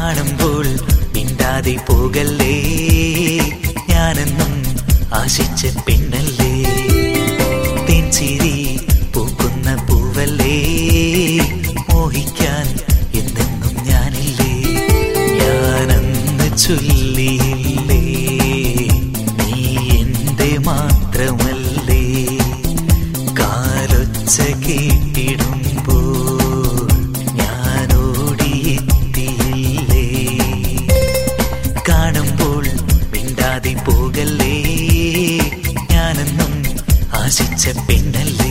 കാണുമ്പോൾ മിണ്ടാതെ പോകല്ലേ ഞാനെന്നും ആശിച്ച പെണ്ണല്ലേ തെൻചിരി പൂക്കുന്ന പൂവല്ലേ മോഹിക്കാൻ എന്നെന്നും ഞാനില്ലേ ഞാനെന്ന് ചൊല്ലിയില്ലേ നീ എന്റെ മാത്രമല്ലേ കാലൊച്ച കേട്ടിടുമ്പോൾ ഞാൻ ഓടിയെത്തിയില്ലേ കാണുമ്പോൾ മിണ്ടാതെ പോകല്ലേ ഞാനെന്നും ആശിച്ച പെണ്ണല്ലേ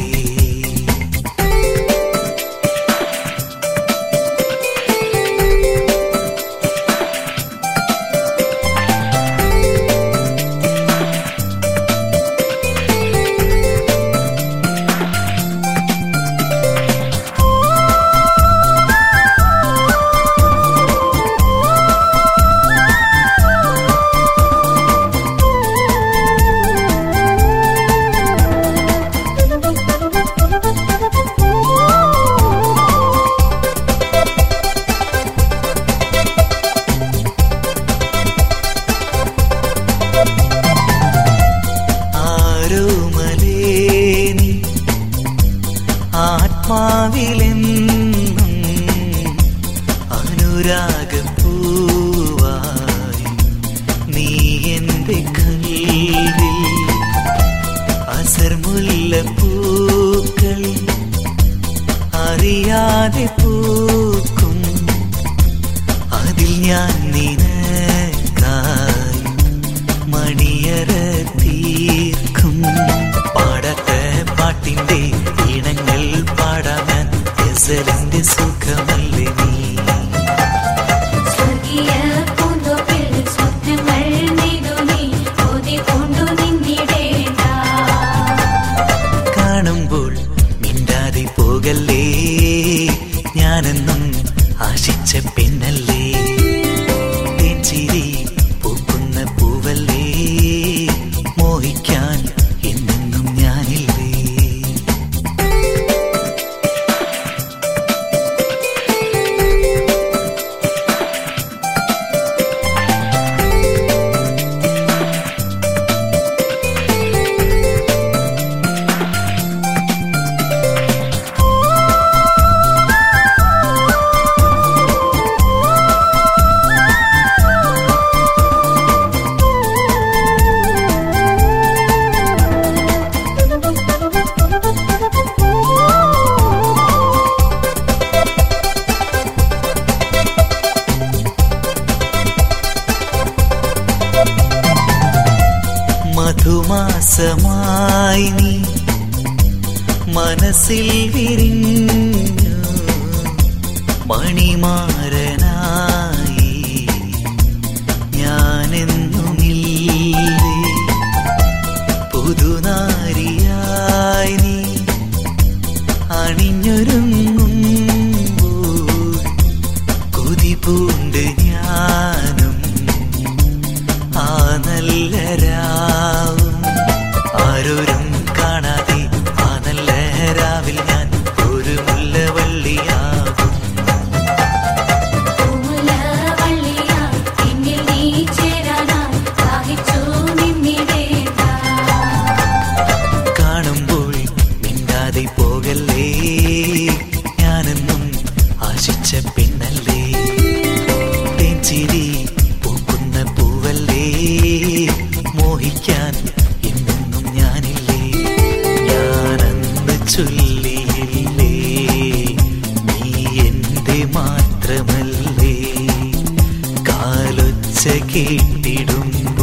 ആരോമലേ നീ ആത്മാവിലെന്നും അനുരാഗപ്പൂവായി നീ എന്റെ കൽവിൽ അസർമുല്ല പൂക്കൾ അറിയാതെ പൂക്കും അതിൽ ഞാൻ നിനക്കായി മണിയറ തീർക്കും പാടാത്ത പാട്ടിന്റെ ഈണങ്ങൾ പാടാൻ ഗസലിന്റെ സുഖമല്ലേ നീ സ്വർഗീയ പൂന്തോപ്പിൽ സ്വപ്നങ്ങൾ നെയ്തു നീ കൊതി കൊണ്ടു നിന്നിടേണ്ട കാണുമ്പോൾ മിണ്ടാതെ പോകല്ലേ ഞാനെന്നും ആശിച്ച പെണ്ണല്ലേ തേച്ചിരി പൂക്കുന്ന പൂവല്ലേ മോഹിക്കാൻ എന്നെന്നും ഞാനില്ലേ മധുമാസമായി നീ മനസ്സിൽ വിരിഞ്ഞു മണിമാരനായി ഞാനെന്നുമില്ലേ പുതുനാരിയായി നീ അണിഞ്ഞൊരുങ്ങുമ്പോൾ കൊതി പൂണ്ട് ഞാനും ആ നല്ല രാവും ആരോരും കാണാതെ ആ നല്ല രാവിൽ ഞാൻ ഒരു മുല്ലവള്ളിയാകും പൂമുല്ല വള്ളിയായി എന്നിൽ നീ ചേരാനായി ദാഹിച്ചു നിന്നിടേണ്ട കാണുമ്പോൾ മിണ്ടാതെ പോകല്ലേ ഞാനെന്നും ആശിച്ച പെണ്ണല്ലേ തേൻചിരി പൂക്കുന്ന പൂവല്ലേ മോഹിക്കാൻ എന്നെന്നും ഞാനില്ലേ ഞാനന്ന് ചൊല്ലിയില്ലേ നീ എന്റെ മാത്രമല്ലേ കാലൊച്ച കേട്ടിടും